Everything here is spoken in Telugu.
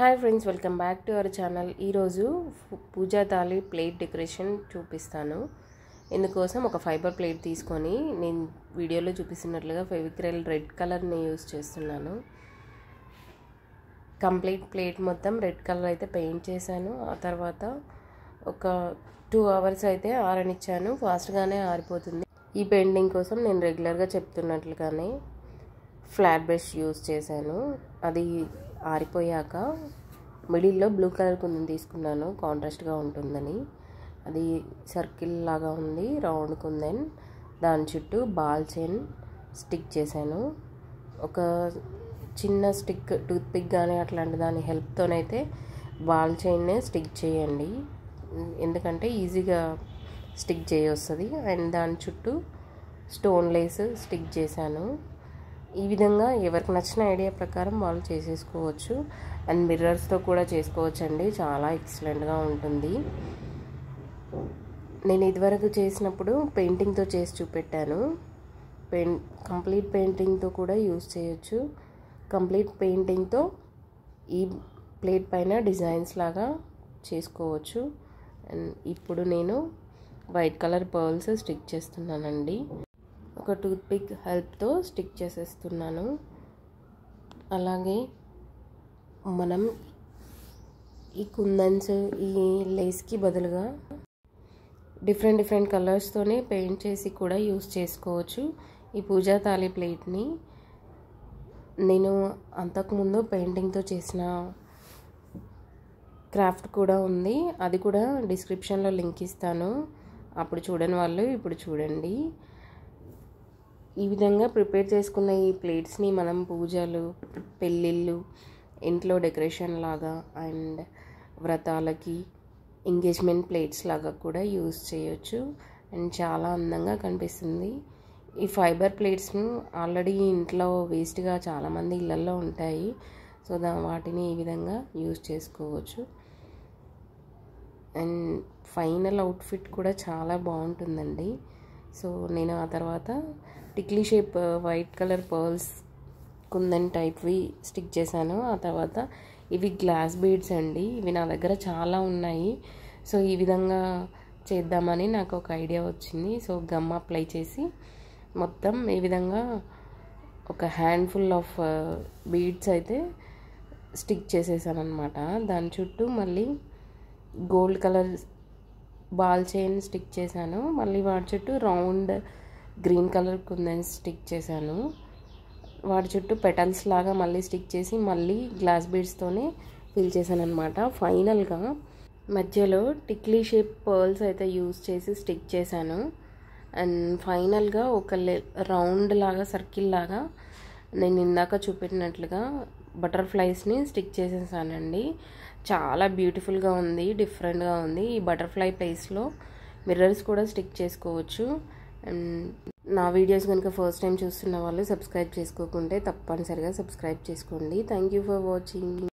hi friends welcome back to our channel ఈరోజు పూజా తాలి ప్లేట్ డెకరేషన్ చూపిస్తాను ఇందుకోసం ఒక ఫైబర్ ప్లేట్ తీసుకొని నేను వీడియోలో చూపిస్తున్నట్లుగా ఫెవిక్రెల్ రెడ్ కలర్ని యూస్ చేస్తున్నాను కంప్లీట్ ప్లేట్ మొత్తం రెడ్ కలర్ అయితే పెయింట్ చేశాను ఆ తర్వాత ఒక టూ అవర్స్ అయితే ఆరనిచ్చాను ఫాస్ట్గానే ఆరిపోతుంది ఈ పెయింటింగ్ కోసం నేను రెగ్యులర్గా చెప్తున్నట్లుగానే ఫ్లాట్ బ్రష్ యూస్ చేశాను అది ఆరిపోయాక మిడిల్లో బ్లూ కలర్ కుందని తీసుకున్నాను కాంట్రాస్ట్గా ఉంటుందని అది సర్కిల్ లాగా ఉంది రౌండ్ కుందన్ దాని చుట్టూ బాల్ చైన్ స్టిక్ చేశాను ఒక చిన్న స్టిక్ టూత్ పిక్ కానీ అట్లాంటి దాని హెల్ప్తోనైతే బాల్ చైన్నే స్టిక్ చేయండి ఎందుకంటే ఈజీగా స్టిక్ చేయొస్తుంది అండ్ దాని చుట్టూ స్టోన్ లేస్ స్టిక్ చేశాను ఈ విధంగా ఎవరికి నచ్చిన ఐడియా ప్రకారం వాళ్ళు చేసేసుకోవచ్చు అండ్ మిర్రర్స్తో కూడా చేసుకోవచ్చు అండి చాలా ఎక్సలెంట్గా ఉంటుంది నేను ఇదివరకు చేసినప్పుడు పెయింటింగ్తో చేసి చూపెట్టాను పెయింట్ కంప్లీట్ పెయింటింగ్తో కూడా యూస్ చేయొచ్చు కంప్లీట్ పెయింటింగ్తో ఈ ప్లేట్ పైన డిజైన్స్ లాగా చేసుకోవచ్చు అండ్ ఇప్పుడు నేను వైట్ కలర్ పర్ల్స్ స్టిక్ చేస్తున్నానండి ఒక టూత్ పిక్ హెల్ప్తో స్టిక్ చేసేస్తున్నాను అలాగే మనం ఈ కుందన్స్ ఈ లేస్కి బదులుగా డిఫరెంట్ డిఫరెంట్ కలర్స్తోనే పెయింట్ చేసి కూడా యూస్ చేసుకోవచ్చు ఈ పూజా తాళి ప్లేట్ని నేను అంతకుముందు పెయింటింగ్తో చేసిన క్రాఫ్ట్ కూడా ఉంది అది కూడా డిస్క్రిప్షన్లో లింక్ ఇస్తాను అప్పుడు చూడని వాళ్ళు ఇప్పుడు చూడండి ఈ విధంగా ప్రిపేర్ చేసుకున్న ఈ ప్లేట్స్ని మనం పూజలు పెళ్ళిళ్ళు ఇంట్లో డెకరేషన్ లాగా అండ్ వ్రతాలకి ఎంగేజ్మెంట్ ప్లేట్స్ లాగా కూడా యూస్ చేయొచ్చు అండ్ చాలా అందంగా కనిపిస్తుంది ఈ ఫైబర్ ప్లేట్స్ను ఆల్రెడీ ఇంట్లో వేస్ట్గా చాలామంది ఇళ్ళల్లో ఉంటాయి సో దా వాటిని ఈ విధంగా యూస్ చేసుకోవచ్చు అండ్ ఫైనల్ అవుట్ఫిట్ కూడా చాలా బాగుంటుందండి సో నేను ఆ తర్వాత tikli shape white colour pearls kundan టైప్వి స్టిక్ చేశాను ఆ తర్వాత ఇవి గ్లాస్ బీడ్స్ అండి ఇవి నా దగ్గర చాలా ఉన్నాయి సో ఈ విధంగా చేద్దామని నాకు ఒక ఐడియా వచ్చింది సో గమ్ అప్లై చేసి మొత్తం ఈ విధంగా ఒక హ్యాండ్ఫుల్ ఆఫ్ బీడ్స్ అయితే స్టిక్ చేసేసాను అనమాట దాని చుట్టూ మళ్ళీ gold colour ball chain stick చేశాను మళ్ళీ వాటి చుట్టూ round green colour kundan stick చేశాను వాటి చుట్టూ పెటల్స్ లాగా మళ్ళీ స్టిక్ చేసి మళ్ళీ గ్లాస్ బీడ్స్తోనే ఫిల్ చేశాను అనమాట ఫైనల్గా మధ్యలో టిక్లీ షేప్ పర్ల్స్ అయితే యూస్ చేసి స్టిక్ చేశాను అండ్ ఫైనల్గా ఒక రౌండ్ లాగా సర్కిల్ లాగా నేను ఇందాక చూపెట్టినట్లుగా బటర్ఫ్లైస్ని స్టిక్ చేసేసానండి చాలా బ్యూటిఫుల్గా ఉంది డిఫరెంట్గా ఉంది ఈ బటర్ఫ్లై ప్లేస్లో మిర్రర్స్ కూడా స్టిక్ చేసుకోవచ్చు అండ్ నా వీడియోస్ కనుక ఫస్ట్ టైం చూస్తున్న వాళ్ళు సబ్స్క్రైబ్ చేసుకోకుంటే తప్పనిసరిగా సబ్స్క్రైబ్ చేసుకోండి థ్యాంక్ యూ ఫర్ వాచింగ్